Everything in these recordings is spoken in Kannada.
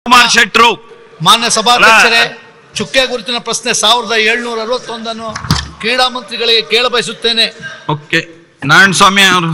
ಕುಮಾರ್ ಶೆಟ್ರು ಮಾನ್ಯ ಸಭಾಧ್ಯಕ್ಷರೇ ಚುಕ್ಕೆ ಗುರುತಿನ ಪ್ರಶ್ನೆ ಸಾವಿರದ ಏಳ್ನೂರ ಅರವತ್ತೊಂದನ್ನು ಕ್ರೀಡಾ ಮಂತ್ರಿಗಳಿಗೆ ಕೇಳಬಯಸುತ್ತೇನೆ ಓಕೆ ನಾರಾಯಣ ಸ್ವಾಮಿ ಅವರು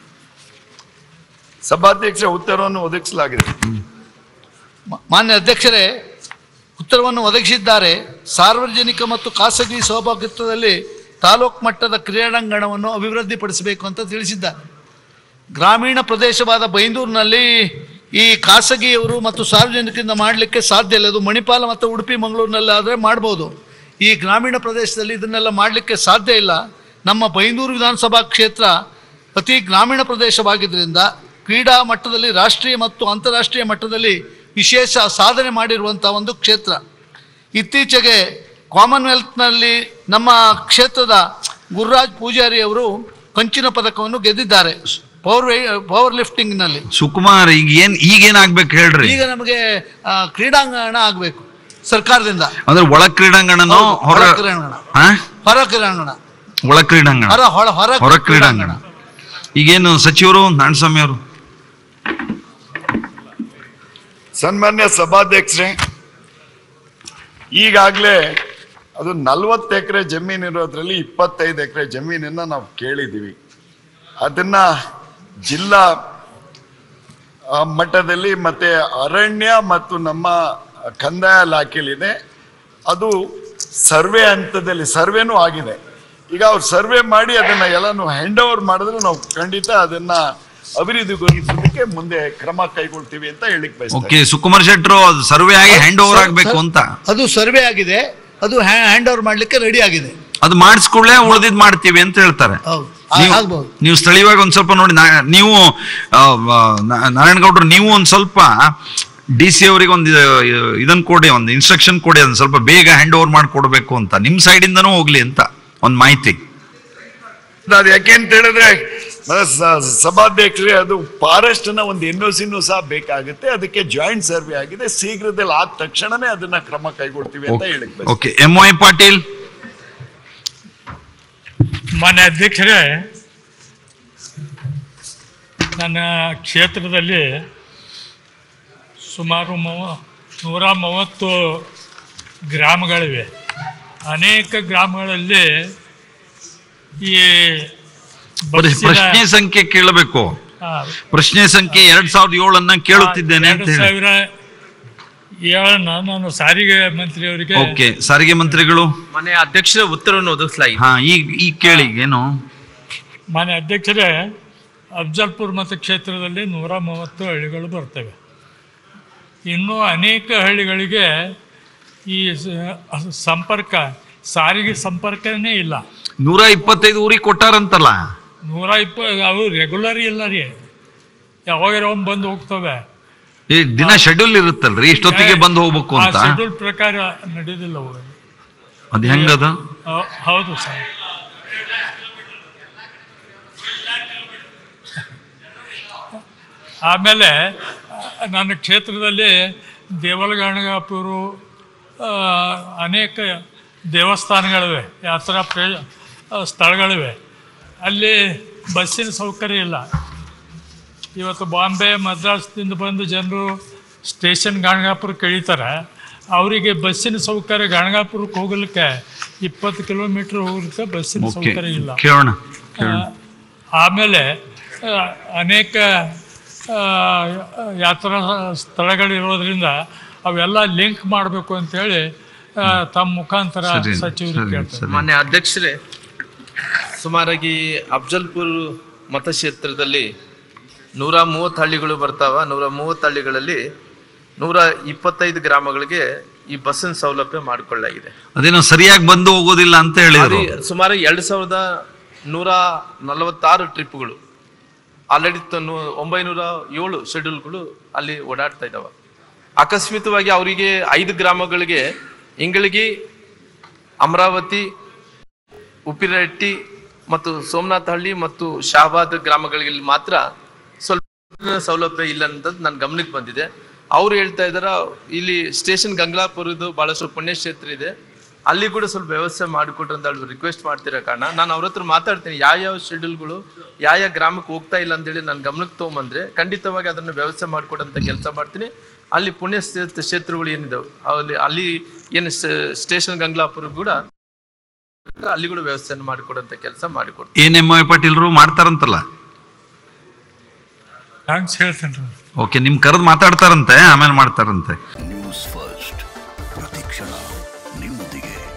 ಸಭಾಧ್ಯಕ್ಷ ಉತ್ತರವನ್ನು ಒದಗಿಸಲಾಗಿದೆ ಮ- ಮಾನ್ಯ ಅಧ್ಯಕ್ಷರೇ ಉತ್ತರವನ್ನು ಒದಗಿಸಿದ್ದಾರೆ ಸಾರ್ವಜನಿಕ ಮತ್ತು ಖಾಸಗಿ ಸಹಭಾಗಿತ್ವದಲ್ಲಿ ತಾಲೂಕು ಮಟ್ಟದ ಕ್ರೀಡಾಂಗಣವನ್ನು ಅಭಿವೃದ್ಧಿಪಡಿಸಬೇಕು ಅಂತ ತಿಳಿಸಿದ್ದಾರೆ ಗ್ರಾಮೀಣ ಪ್ರದೇಶವಾದ ಬೈಂದೂರಿನಲ್ಲಿ ಈ ಖಾಸಗಿಯವರು ಮತ್ತು ಸಾರ್ವಜನಿಕರಿಂದ ಮಾಡಲಿಕ್ಕೆ ಸಾಧ್ಯ ಇಲ್ಲ ಅದು ಮಣಿಪಾಲ ಮತ್ತು ಉಡುಪಿ ಮಂಗಳೂರಿನಲ್ಲಿ ಆದರೆ ಮಾಡ್ಬೋದು ಈ ಗ್ರಾಮೀಣ ಪ್ರದೇಶದಲ್ಲಿ ಇದನ್ನೆಲ್ಲ ಮಾಡಲಿಕ್ಕೆ ಸಾಧ್ಯ ಇಲ್ಲ ನಮ್ಮ ಬೈಂದೂರು ವಿಧಾನಸಭಾ ಕ್ಷೇತ್ರ ಅತಿ ಗ್ರಾಮೀಣ ಪ್ರದೇಶವಾಗಿದ್ದರಿಂದ ಕ್ರೀಡಾ ಮಟ್ಟದಲ್ಲಿ ರಾಷ್ಟ್ರೀಯ ಮತ್ತು ಅಂತಾರಾಷ್ಟ್ರೀಯ ಮಟ್ಟದಲ್ಲಿ ವಿಶೇಷ ಸಾಧನೆ ಮಾಡಿರುವಂಥ ಒಂದು ಕ್ಷೇತ್ರ ಇತ್ತೀಚೆಗೆ ಕಾಮನ್ವೆಲ್ತ್ನಲ್ಲಿ ನಮ್ಮ ಕ್ಷೇತ್ರದ ಗುರುರಾಜ್ ಪೂಜಾರಿ ಅವರು ಕಂಚಿನ ಪದಕವನ್ನು ಗೆದ್ದಿದ್ದಾರೆ ಪವರ್ ಪವರ್ ಲಿಫ್ಟಿಂಗ್ನಲ್ಲಿ ಸುಕುಮಾರ್ ಈಗ ಏನ್ ಈಗೇನ್ ಆಗ್ಬೇಕು ಹೇಳ್ರಿ ಈಗ ನಮಗೆ ಆ, ಕ್ರೀಡಾಂಗಣ ಆಗಬೇಕು ಸರ್ಕಾರದಿಂದ ಅಂದ್ರೆ ಒಳ ಕ್ರೀಡಾಂಗಣನೋ ಹೌದು, ಹೊರ ಹೊರ ಕ್ರೀಡಾಂಗಣ. ಹಾ? ಹೊರ ಕ್ರೀಡಾಂಗಣ ಒಳ ಕ್ರೀಡಾಂಗಣ ಹೊರ ಹೊರ ಹೊರ ಹೊರ ಕ್ರೀಡಾಂಗಣ ಈಗೇನು ಸಚಿವರು ನಾರಾಯಣಸ್ವಾಮಿ ಅವರು ಸನ್ಮಾನ್ಯ ಸಭಾಧ್ಯಕ್ಷರೇ ಈಗಾಗಲೇ ಅದು ನಲ್ವತ್ತು ಎಕರೆ ಜಮೀನು ಇರೋದ್ರಲ್ಲಿ ಇಪ್ಪತ್ತೈದು ಎಕರೆ ಜಮೀನನ್ನ ನಾವು ಕೇಳಿದ್ದೀವಿ ಅದನ್ನ ಜಿಲ್ಲಾ ಆ, ಮಟ್ಟದಲ್ಲಿ ಮತ್ತೆ ಅರಣ್ಯ ಮತ್ತು ನಮ್ಮ ಕಂದಾಯ ಇಲಾಖೆಯಲ್ಲಿದೆ ಅದು ಸರ್ವೆ ಹಂತದಲ್ಲಿ ಸರ್ವೆನೂ ಆಗಿದೆ ಈಗ ಅವ್ರು ಸರ್ವೆ ಮಾಡಿ ಅದನ್ನ ಎಲ್ಲಾನು ಹ್ಯಾಂಡ್ ಓವರ್ ಮಾಡಿದ್ರೆ ನಾವು ಖಂಡಿತ ಅದನ್ನ ಅಭಿವೃದ್ಧಿಗೊಳಿಸೋದಕ್ಕೆ ಮುಂದೆ ಕ್ರಮ ಕೈಗೊಳ್ತೀವಿ ಅಂತ ಹೇಳಿಕ್ ಬಯಸ್ತೇನೆ ಓಕೆ ಸುಕುಮಾರ್ ಶೆಟ್ರು ಅದು ಸರ್ವೆ ಆಗಿ ಹ್ಯಾಂಡ್ ಓವರ್ ಆಗ್ಬೇಕು ಅಂತ ಅದು ಸರ್ವೆ ಆಗಿದೆ ಅದು ಹ್ಯಾಂಡ್ ಓವರ್ ಮಾಡಲಿಕ್ಕೆ ರೆಡಿ ಆಗಿದೆ ಅದು ಮಾಡಿಸ್ಕೊಳ್ಳೆ ಉಳಿದಿದ್ ಮಾಡ್ತೀವಿ ಅಂತ ಹೇಳ್ತಾರೆ ಹೌದು ಆ- ನೀವು- ಆಗ್ಬೋದು ನೀವು ಸ್ಥಳೀಯವಾಗಿ ಒಂದ್ ಸ್ವಲ್ಪ ನೋಡಿ ನಾ- ನೀವು ಆ, ಆ, ನಾ- ನಾರಾಯಣಗೌಡ್ರು ನೀವು ಒಂದ್ ಸ್ವಲ್ಪ ಡಿ ಸಿ ಅವರಿಗೆ ಒಂದು ಇದನ್ನ ಕೊಡಿ ಒಂದು ಇನ್ಸ್ಟ್ರಕ್ಷನ್ ಕೊಡಿ ಅದನ್ನ ಸ್ವಲ್ಪ ಬೇಗ ಹ್ಯಾಂಡ್ ಓವರ್ ಮಾಡಿಕೊಡ್ಬೇಕು ಅಂತ ನಿಮ್ ಸೈಡ್ ಇಂದನೂ ಹೋಗ್ಲಿ ಅಂತ ಒಂದ್ ಮಾಹಿತಿ ಅದು ಯಾಕೆಂತ ಹೇಳಿದ್ರೆ ಮ- ಸ- ಸಭಾಧ್ಯಕ್ಷರೇ ಅದು ಫಾರೆಸ್ಟ್ ನ ಒಂದು ಎನ್ ಸಿನೂ ಸಹ ಬೇಕಾಗುತ್ತೆ ಅದಕ್ಕೆ ಜಾಯಿಂಟ್ ಸರ್ವೆ ಆಗಿದೆ ಶೀಘ್ರದಲ್ಲಿ ಆದ ತಕ್ಷಣನೇ ಅದನ್ನ ಕ್ರಮ ಕೈಗೊಳ್ತೀವಿ ಅಂತ ಹೇಳಿಕ್ ಬಯಸ್ತೇನೆ. ಓಕೆ ಎಂ ವೈ ಪಾಟೀಲ್ ಮಾನ್ಯ ಅಧ್ಯಕ್ಷರೇ ನನ್ನ ಕ್ಷೇತ್ರದಲ್ಲಿ ಸುಮಾರು ಮೂವ ನೂರ ಮೂವತ್ತು ಗ್ರಾಮಗಳಿವೆ ಅನೇಕ ಗ್ರಾಮಗಳಲ್ಲಿ ಈ ಬಸ್ಸಿನ- ಪ್ರಶ್ನೆ ಸಂಖ್ಯೆ ಕೇಳಬೇಕು ಆ, ಪ್ರಶ್ನೆ ಸಂಖ್ಯೆ ಎರಡ್ ಸಾವಿರದ ಏಳನ್ನ ಕೇಳುತ್ತಿದ್ದೇನೆ ಅಂತ ಎರಡು ಹೇಳಿ ಸಾವಿರ ಏಳನ್ನ ನಾನು ಸಾರಿಗೆ ಮಂತ್ರಿಯವರಿಗೆ ಓಕೆ ಸಾರಿಗೆ ಮಂತ್ರಿಗಳು ಮಾನ್ಯ ಅಧ್ಯಕ್ಷರ ಉತ್ತರವನ್ನು ಒದಗಿಸಲಾಗಿದೆ ಹಾ ಈಗ ಈಗ ಕೇಳಿ ಏನು ಮಾನ್ಯ ಅಧ್ಯಕ್ಷರೇ ಅಫ್ಜಲ್ಪುರ್ ಮತಕ್ಷೇತ್ರದಲ್ಲಿ ನೂರ ಮೂವತ್ತು ಹಳ್ಳಿಗಳು ಬರ್ತವೆ ಇನ್ನೂ ಅನೇಕ ಹಳ್ಳಿಗಳಿಗೆ ಈ ಸ- ಸಂಪರ್ಕ ಸಾರಿಗೆ ಸಂಪರ್ಕನೇ ಇಲ್ಲ ನೂರ ಇಪ್ಪತ್ತೈದು ಊರಿಗೆ ಕೊಟ್ಟಾರಂತಲ್ಲ ನೂರ ಇಪ್ಪ ಅವು ರೆಗ್ಯುಲರ್ ಇಲ್ಲ ರೀ ಯಾವಾಗ ಬಂದು ಹೋಗ್ತವೆ ಈ ದಿನ ಶೆಡ್ಯೂಲ್ ಇರುತ್ತಲ್ರಿ ಇಷ್ಟೊತ್ತಿಗೆ ಬಂದು ಹೋಗ್ಬೇಕು ಅಂತ ಶೆಡ್ಯೂಲ್ ಪ್ರಕಾರ ನಡೆಯೋದಿಲ್ಲ ಅವು ಅದ್ ಹೆಂಗದ ಹೌ- ಹೌದು ಸರ್ ಆಮೇಲೆ ಆ, ನನ್ನ ಕ್ಷೇತ್ರದಲ್ಲಿ ದೇವಲಗಣಗಾಪುರು ಆ, ಅನೇಕ ದೇವಸ್ಥಾನಗಳಿವೆ ಯಾತ್ರಾ ಪ್ರೇ ಆ, ಸ್ಥಳಗಳಿವೆ ಅಲ್ಲಿ ಬಸ್ಸಿನ ಸೌಕರ್ಯ ಇಲ್ಲ ಇವತ್ತು ಬಾಂಬೆ ಮದ್ರಾಸ್ದಿಂದ ಬಂದು ಜನರು ಸ್ಟೇಷನ್ ಗಣಗಾಪುರಕ್ಕೆ ಇಳಿತಾರೆ ಅವರಿಗೆ ಬಸ್ಸಿನ ಸೌಕರ್ಯ ಗಣಗಾಪುರಕ್ಕೆ ಹೋಗ್ಲಿಕ್ಕೆ ಇಪ್ಪತ್ತು ಕಿಲೋಮೀಟರ್ ಹೋಗ್ಲಿಕ್ಕೆ ಬಸ್ಸಿನ ಓಕೆ ಸೌಕರ್ಯ ಇಲ್ಲ ಕೇಳೋಣ ಕೇಳೋಣ ಆ, ಆಮೇಲೆ ಆ, ಅನೇಕ ಆ, ಯಾತ್ರಾ ಸ್ಥಳಗಳಿರೋದ್ರಿಂದ ಅವೆಲ್ಲ ಲಿಂಕ್ ಮಾಡಬೇಕು ಅಂತೇಳಿ ಆ, ತಮ್ಮ ಮುಖಾಂತರ ಸರಿ, ಸಚಿವರು ಸರಿ, ಕೇಳ್ತಾರೆ ಸರಿ. ಮಾನ್ಯ ಅಧ್ಯಕ್ಷರೇ ಸುಮಾರಾಗಿ ಅಫ್ಜಲ್ಪುರ್ ಮತಕ್ಷೇತ್ರದಲ್ಲಿ ನೂರ ಮೂವತ್ತು ಹಳ್ಳಿಗಳು ಬರ್ತಾವ ನೂರ ಮೂವತ್ತು ಹಳ್ಳಿಗಳಲ್ಲಿ ನೂರ ಇಪ್ಪತ್ತೈದು ಗ್ರಾಮಗಳಿಗೆ ಈ ಬಸ್ಸಿನ ಸೌಲಭ್ಯ ಮಾಡಿಕೊಳ್ಳಲಾಗಿದೆ ಅದೇನೋ ಸರಿಯಾಗಿ ಬಂದು ಹೋಗೋದಿಲ್ಲ ಅಂತ ಹೇಳಿದ್ರು ಅಲ್ಲಿ ಸುಮಾರು ಎರಡು ಸಾವಿರದ ನೂರ ನಲವತ್ತಾರು ಟ್ರಿಪ್ಗಳು ಆಲ್ರೆಡಿ ಒಂಬೈನೂರ ಏಳು ಶೆಡ್ಯೂಲ್ಗಳು ಅಲ್ಲಿ ಓಡಾಡ್ತಾ ಇದ್ದಾವೆ ಅಕಸ್ಮಿತವಾಗಿ ಅವರಿಗೆ ಐದು ಗ್ರಾಮಗಳಿಗೆ ಇಂಗಳಗಿ ಅಮರಾವತಿ ಉಪ್ಪಿರಟ್ಟಿ ಮತ್ತು ಸೋಮನಾಥಹಳ್ಳಿ ಮತ್ತು ಶಾಬಾದ್ ಗ್ರಾಮಗಳಿಗೆ ಮಾತ್ರ ಸ್ವಲ್ಪ ಸೌಲಭ್ಯ ಇಲ್ಲ ಅಂತದ್ದು ನನ್ನ ಗಮನಕ್ಕೆ ಬಂದಿದೆ ಅವ್ರು ಹೇಳ್ತಾ ಇದಾರ ಇಲ್ಲಿ ಸ್ಟೇಷನ್ ಗಂಗ್ಲಾಪುರದ್ದು ಬಹಳಷ್ಟು ಪುಣ್ಯಕ್ಷೇತ್ರ ಇದೆ ಅಲ್ಲಿ ಕೂಡ ಸ್ವಲ್ಪ ವ್ಯವಸ್ಥೆ ಮಾಡಿಕೊಟ್ರು ಅಂತ ಹೇಳಿ ರಿಕ್ವೆಸ್ಟ್ ಮಾಡ್ತಿರೋ ಕಾರಣ ನಾನು ಅವ್ರ ಹತ್ರ ಮಾತಾಡ್ತೀನಿ ಯಾವ ಯಾವ ಶೆಡ್ಯೂಲ್ಗಳು ಯಾವ ಯಾವ ಗ್ರಾಮಕ್ಕೆ ಹೋಗ್ತಾ ಇಲ್ಲ ಅಂತೇಳಿ ನಾನು ಗಮನಕ್ಕೆ ತೊಗೊಂಬಂದ್ರೆ ಖಂಡಿತವಾಗಿ ಅದನ್ನು ವ್ಯವಸ್ಥೆ ಮಾಡಿಕೊಡಂತ ಕೆಲಸ ಮಾಡ್ತೀನಿ ಅಲ್ಲಿ ಪುಣ್ಯ ಕ್ಷೇತ್ರ ಕ್ಷೇತ್ರಗಳು ಏನಿದಾವೆ ಅಲ್ಲಿ ಅಲ್ಲಿ ಏನು ಸ್ಟೇಷನ್ ಗಂಗ್ಲಾಪುರ ಕೂಡ ಅಲ್ಲಿ ಕೂಡ ವ್ಯವಸ್ಥೆಯನ್ನು ಮಾಡಿಕೊಡುವಂತ ಕೆಲಸ ಮಾಡಿಕೊಡ್ತೀವಿ ಏನ್ ಎಂ ಐ ಪಾಟೀಲ್ರು ಮಾಡ್ತಾರಂತಲ್ಲ ಥ್ಯಾಂಕ್ಸ್ ಹೇಳ್ತೇನೆ ರೀ ಓಕೆ ನಿಮ್ ಕರೆದು ಮಾತಾಡ್ತಾರಂತೆ ಆಮೇಲೆ ಮಾಡ್ತಾರಂತೆ ನ್ಯೂಸ್ ಫಸ್ಟ್ ಪ್ರತಿಕ್ಷಣ ನಿಮ್ಮೊಂದಿಗೆ